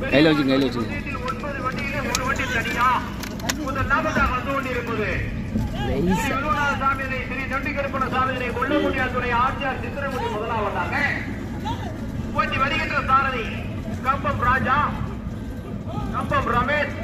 கையில் வச்சுங்க கையில் வச்சுங்க பந்தயத்தில் ஒன்பது வண்டியிலே ஒரு வண்டி தனியா முதல் நாமதாக வந்து கொண்டிருப்பது ஸ்ரீ விருவநாத சாமியினை ஸ்ரீ நொண்டிகருப்பண சாமியினை கொல்லமுடியா துணை ஆர்ஜிஆர் சித்திரமுடி முதலாவதாக போட்டி வருகின்ற சாரதி கம்பம் ராஜா கம்பம் ரமேஷ்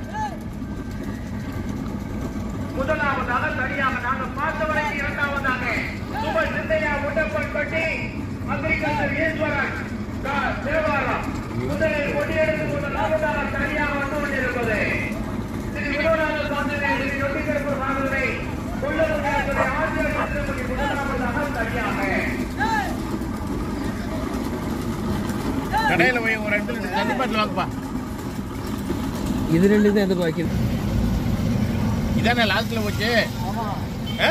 முதலாவதாக தனியாக நாங்கள் பார்த்தவரை இரண்டாவதாக சுப சிந்தையா முட்டப்பன் பட்டி அக்ரிகல்ச்சர் ஈஸ்வரன் கா- தேவாரம் முதலில் கொடியெடுத்து முதலாவதாக தனியாக வந்து கொண்டிருப்பது ஸ்ரீ வினோநாத சாமியை ஸ்ரீ நொட்டிகருப்பு சாமியை கொள்ளமுடியாதுடைய ஆசிரியர் சித்திரமுடி முதலாவதாக தனியாக கடையில் போய் ஒரு இடத்துல தண்ணிப்பாட்டில் வாங்கப்பா இது ரெண்டு தான் எதிர்பார்க்குது இதானே லாஸ்ட்ல போச்சு ஆ?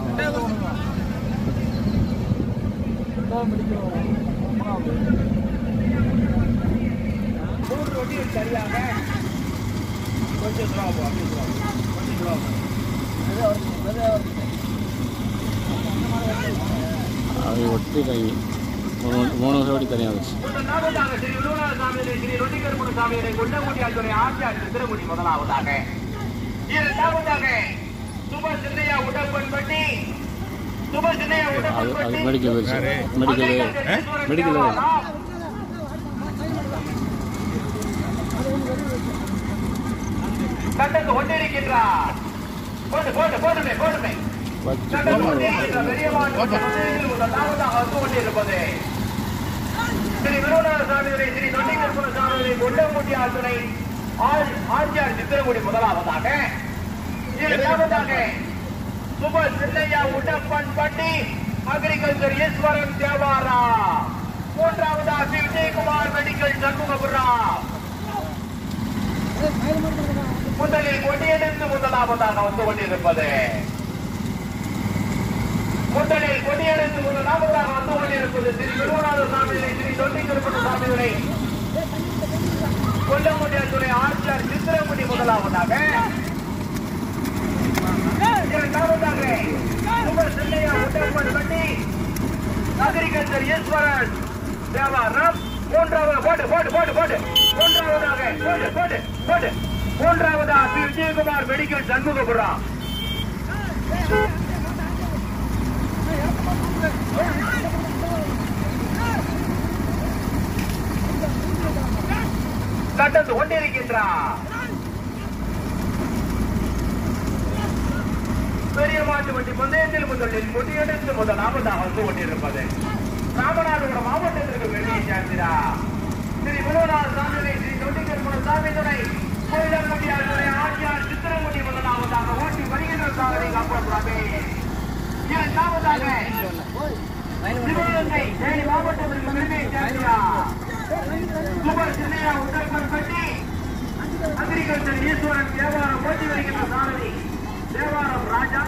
மூன்று வண்டியில் சரியாக கொஞ்சம் slow போ, அப்படியே slow போ. கொஞ்சம் slow போ. அது ஒட்டி கை மூணு மூணு வருஷம் ஓடி தனியாக வச்சு முதலாவதாக ஸ்ரீ வினோநாத சாமியை ஸ்ரீ நொண்டிகருப்பண சாமியை கொல்லமுடியா துணை ஆசிரியர் சித்திரமுடி முதலாவதாக இரண்டாவதாக சுப சிந்தையா உடற்பன் பட்டி சுப சிந்தையா அது உடற்பன் அது பட்டி மெடிக்கல் வச்சு மெடிக்கல் மெடிக்கல் கட்டத்து கொண்டிருக்கின்றார் போட்டு போட்டு போட்டுமே போட்டுமே வச்சு கட்டத்து கொண்டிருக்கின்ற பெரியவாண்டு பகுதியில் முதலாவதாக வந்து கொண்டிருப்பது ஸ்ரீ வினோநாத சாமிகளை ஸ்ரீ நொண்டிகற்புர சாமிகளை கொண்டமுடி ஆசிரை ஆர்ஜிஆர் சித்திரமுடி முதலாவதாக இரண்டாவதாக சுப சின்னையா உடப்பன் பட்டி அக்ரிகல்ச்சர் ஈஸ்வரன் தேவாரா மூன்றாவதாக ஸ்ரீ விஜயகுமார் மெடிக்கல் சண்முகபுரம் முதலில் கொடியெடுத்து முதலாவதாக வந்து கொண்டிருப்பது முதலில் கொடியெடுத்து முதலாவதாக வந்து கொண்டிருப்பது ஸ்ரீ விருவநாத சாமிகளை ஸ்ரீ தொண்டி திருப்பண சாமிகளை கொல்லமுடிய துறை ஆட்சியர் சித்திரமுடி முதலாவதாக இரண்டாவதாக சுபர் சில்லையா உடற்பன் பட்டி அக்ரிகல்ச்சர் ஈஸ்வரன் தேவாரம் மூன்றாவது போட்டு போட்டு போட்டு போட்டு மூன்றாவதாக போட்டு போட்டு போட்டு மூன்றாவதா ஸ்ரீ விஜயகுமார் மெடிக்கல் சண்முகபுரம் கட்டத்து கொண்டிருக்கின்றார் பெரிய மாட்டு வண்டி பந்தயத்தில் முதலில் கொடியெடுத்து முதலாவதாக வந்து கொண்டிருப்பது ராமநாதபுரம் மாவட்டத்திற்கு வெளியே சேர்ந்தா ஸ்ரீ வினோநாத சாமியை ஸ்ரீ தொண்டிகர்மன சாமி துணை கோயிலங்குடியார் துணை ஆட்சியார் சித்திரங்குடி முதலாவதாக ஓட்டி வருகின்ற சாதனை காப்பாற்றுவாங்க இரண்டாவதாக சிவகங்கை தேனி மாவட்டத்திற்கு வெளியே சேர்ந்தா சுபர் சின்னையா உத்தரப்பன் பட்டி அக்ரிகல்ச்சர் ஈஸ்வரன் தேவாரம் ஓட்டி வருகின்ற சாரதி தேவாரம் ராஜா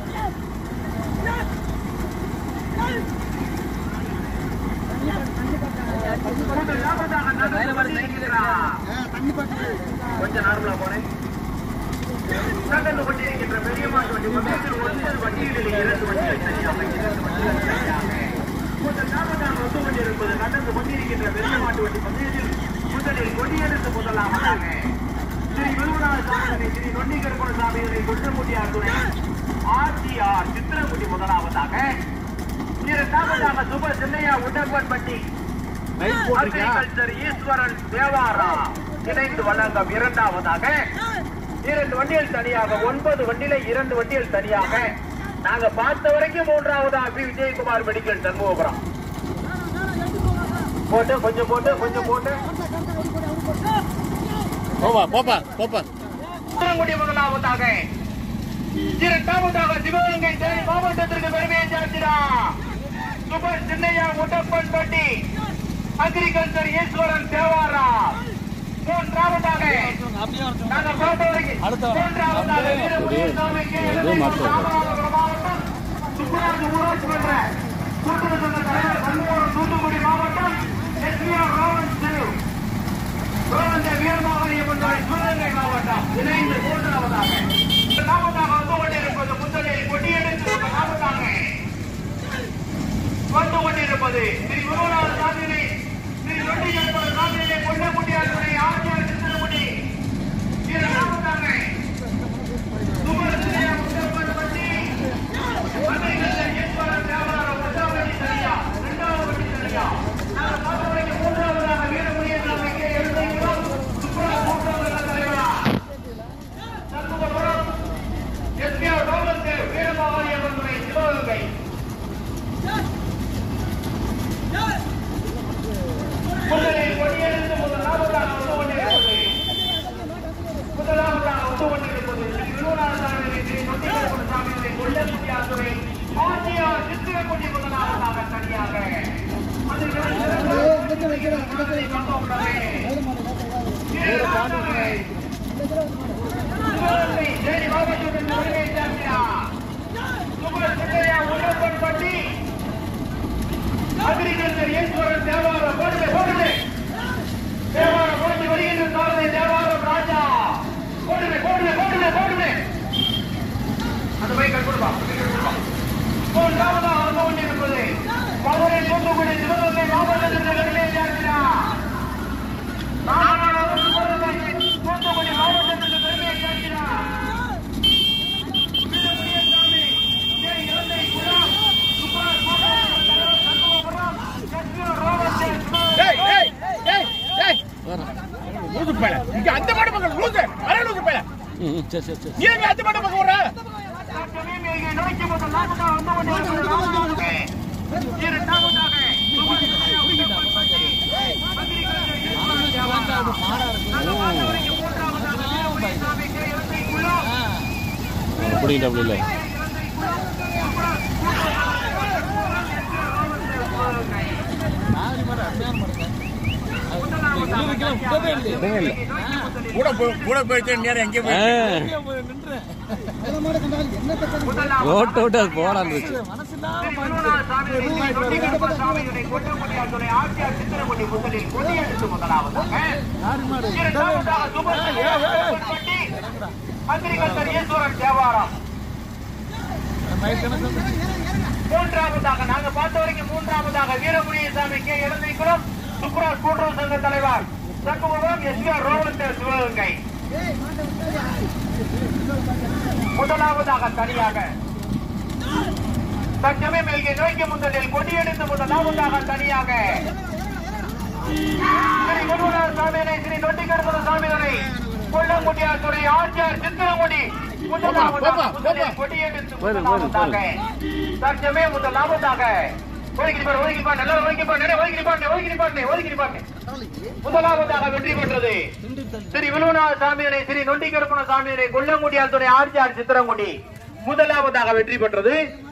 முதலாவதாக நடந்து கொண்டிருக்கிறார். கொஞ்சம் நார்மலா போனேன் நடந்து கொண்டிருக்கின்ற பெரிய மாட்டு வண்டி மொத்தத்தில் ஒரிஜினல் வண்டிகளில் இரண்டு வண்டிகள் தனியாக இரண்டு வண்டிகள் தனியாக முதலாவதாக வந்து கொண்டிருப்பது நடந்து கொண்டிருக்கின்ற பெரிய மாட்டு வண்டி மொத்தத்தில் முதலில் கொடியெடுத்து முதலாவதாக ஸ்ரீ விருவநாத சாமி ஸ்ரீ நொண்டிகர்புர சாமியை குற்றமுடியார் துணை ஆர்ஜிஆர் சித்திரமுடி முதலாவதாக இரண்டாவதாக சுப சின்னையா உடம்பன்பட்டி அக்ரிகல்ச்சர் ஈஸ்வரன் தேவாரா இணைந்து வழங்கும் இரண்டாவதாக இரண்டு வண்டிகள் தனியாக ஒன்பது வண்டியில இரண்டு வண்டிகள் தனியாக நாங்க பார்த்த வரைக்கும் மூன்றாவதா பி விஜயகுமார் மெடிக்கல் சண்முகபுரம் போட்டு கொஞ்சம் போட்டு கொஞ்சம் போட்டு போப்பா போப்பா போப்பா சிவகங்கை முதலாவதாக இரண்டாவதாக சிவகங்கை தேனி மாவட்டத்திற்கு பெருமையை சேர்க்கிறார் சுபர் சின்னையா முட்டப்பன் பட்டி அக்ரிகல்ச்சர் ஈஸ்வரன் தேவாரா மூன்றாவதாக நாங்கள் பார்த்த வரைக்கும் மூன்றாவதாக வீரமுனியன் சாமிக்கு ராமநாதபுரம் மாவட்டம் சுப்புராஜ் ஊராட்சி மன்ற கூட்டுறவு சங்க தலைவர் சண்முகம் தூத்துக்குடி மாவட்டம் எஸ்பிஆர் ராவன் திரு ரோவந்த வீரமாவலிய முன்னாள் சிவகங்கை மாவட்டம் இணைந்து மூன்றாவதாக நாமதாக வந்து கொண்டிருப்பது முதலில் கொடியெடுத்து நாமதாக வந்து கொண்டிருப்பது ஸ்ரீ குருநாத சாமியை ஸ்ரீ நொண்டிகற்பர் சாமியை கொண்டமுடியாதுடைய அக்ரிகல்ச்சர் ஈஸ்வரன் தேவாரம் போடுமே போடுமே தேவாரம் போட்டு வருகின்ற சாரதி தேவாரம் ராஜா போடுமே போடுமே போடுமே போடுமே அந்த பைக் கட் கொடுப்பா மூன்றாவதாக வந்து கொண்டிருப்பது மதுரை தூத்துக்குடி சிவகங்கை மாவட்டத்திற்கு வெளியே சேர்க்கிறார் ராமநாதபுரம் சிவகங்கை தூத்துக்குடி மாவட்டத்திற்கு பெருமையை சேர்க்கிறார் வீரமுனியசாமி, கே. இலந்தை குலாம், சுப்பராஜ் மாவட்ட தலைவர் சண்முகபுரம், எஸ். வி. ரோபர்ட் டேய் டேய் டேய் டேய் லூசு பேல இங்க அந்த மாடு பக்கம் லூசு வர லூசு பேல ம் சரி சரி சரி நீ எங்க அந்த மாடு பக்கம் வர தற்சமயம் நோக்கி முதல் நான்காவது வந்து கொண்டிருக்கிறது ராமநாதபுரம். இரண்டாவதாக பிடிக்கிட்ட அப்படி இல்லை கூட போய் கூட போயிட்டு நேரம் எங்கே போய் ரோட்டை விட்டு அது போகலான்னு இருந்துச்சு மூன்றாவதாக நாங்க பார்த்த வரைக்கும் மூன்றாவதாக வீரமுனியசாமி கே இளந்தைக்குளம் சுப்ராஜ் கூட்டுறவு சங்க தலைவர் சண்முகம் எஸ் ஆர் ரோவந்த சிவகங்கை முதலாவதாக தனியாக தற்சமயம் இங்கே நோக்கி முதலில் கொடியெடுத்து முதலாவதாக தனியாக ஸ்ரீ குருநாத சாமியனை ஸ்ரீ நொட்டிக்கருப்பத சாமியனை கொல்லங்குடியார் துறை ஆட்சியர் சித்திரங்குடி முதலாவதாக போப்பா, முதலில் போப்பா. கொடியெடுத்து போதும், போதும், முதலாவதாக தற்சமயம் முதலாவதாக ஒதுக்கி பாரு ஒதுக்கி பாரு நல்லா ஒதுக்கி பாரு நிறைய ஒதுக்கி பாரு ஒதுக்கி பாரு ஒதுக்கி பாரு முதலாவதாக வெற்றி பெற்றது ஸ்ரீ விழுவநாத சாமியனை ஸ்ரீ நொண்டிக்கருப்பண சாமியனை கொல்லங்குடியார் துறை ஆர்ஜிஆர் சித்திரங்குடி முதலாவதாக வெற்றி பெற்றது